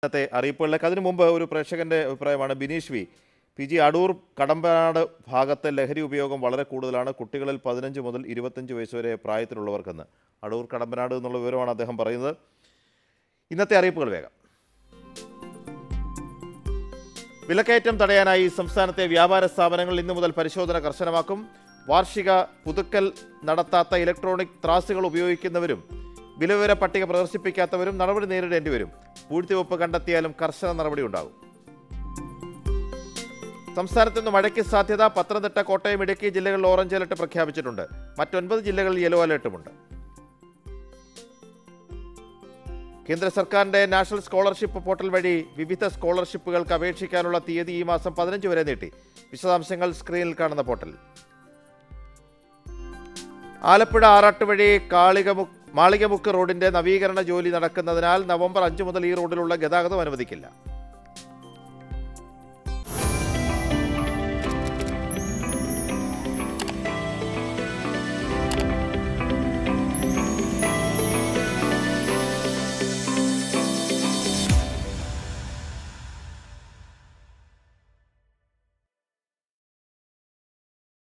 ഇന്നത്തെ അറിയിപ്പുകളിലേക്ക് അതിനു മുമ്പ് ഒരു പ്രേക്ഷകന്റെ അഭിപ്രായമാണ് Bineesh V P G Adoor Kadampanad ഭാഗത്തെ ലഹരി ഉപയോഗം വളരെ കൂടുതലാണ് കുട്ടികളിൽ പതിനഞ്ച് മുതൽ ഇരുപത്തഞ്ച് വയസ്സ് വരെ പ്രായത്തിലുള്ളവർക്കെന്ന് അടൂർ കടമ്പനാട് എന്നുള്ള വിവരമാണ് അദ്ദേഹം പറയുന്നത് ഇന്നത്തെ അറിയിപ്പുകൾ വേഗം വിലക്കയറ്റം തടയാനായി സംസ്ഥാനത്തെ വ്യാപാര സ്ഥാപനങ്ങൾ ഇന്നു മുതൽ പരിശോധന കർശനമാക്കും വാർഷിക പുതുക്കൽ നടത്താത്ത ഇലക്ട്രോണിക് ത്രാസുകൾ ഉപയോഗിക്കുന്നവരും വിലവിവര പട്ടിക പ്രദർശിപ്പിക്കാത്തവരും നടപടി നേരിടേണ്ടി വരും പൂഴ്ത്തിവെപ്പ് കണ്ടെത്തിയാലും കർശന നടപടി ഉണ്ടാകും സംസ്ഥാനത്ത് നിന്ന് മഴയ്ക്ക് സാധ്യത പത്തനംതിട്ട കോട്ടയം ഇടുക്കി ജില്ലകളിൽ ഓറഞ്ച് അലർട്ട് പ്രഖ്യാപിച്ചിട്ടുണ്ട് മറ്റൊൻപത് ജില്ലകളിൽ യെല്ലോ അലർട്ടുമുണ്ട് കേന്ദ്ര സർക്കാരിന്റെ നാഷണൽ സ്കോളർഷിപ്പ് പോർട്ടൽ വഴി വിവിധ സ്കോളർഷിപ്പുകൾക്ക് അപേക്ഷിക്കാനുള്ള തീയതി ഈ മാസം പതിനഞ്ച് വരെ നീട്ടി വിശദാംശങ്ങൾ സ്ക്രീനിൽ കാണുന്ന പോർട്ടൽ ആലപ്പുഴ ആറാട്ട് വഴി കാളികമു മാളികമുക്ക് റോഡിന്റെ നവീകരണ ജോലി നടക്കുന്നതിനാൽ നവംബർ അഞ്ച് മുതൽ ഈ റോഡിലുള്ള ഗതാഗതം അനുവദിക്കില്ല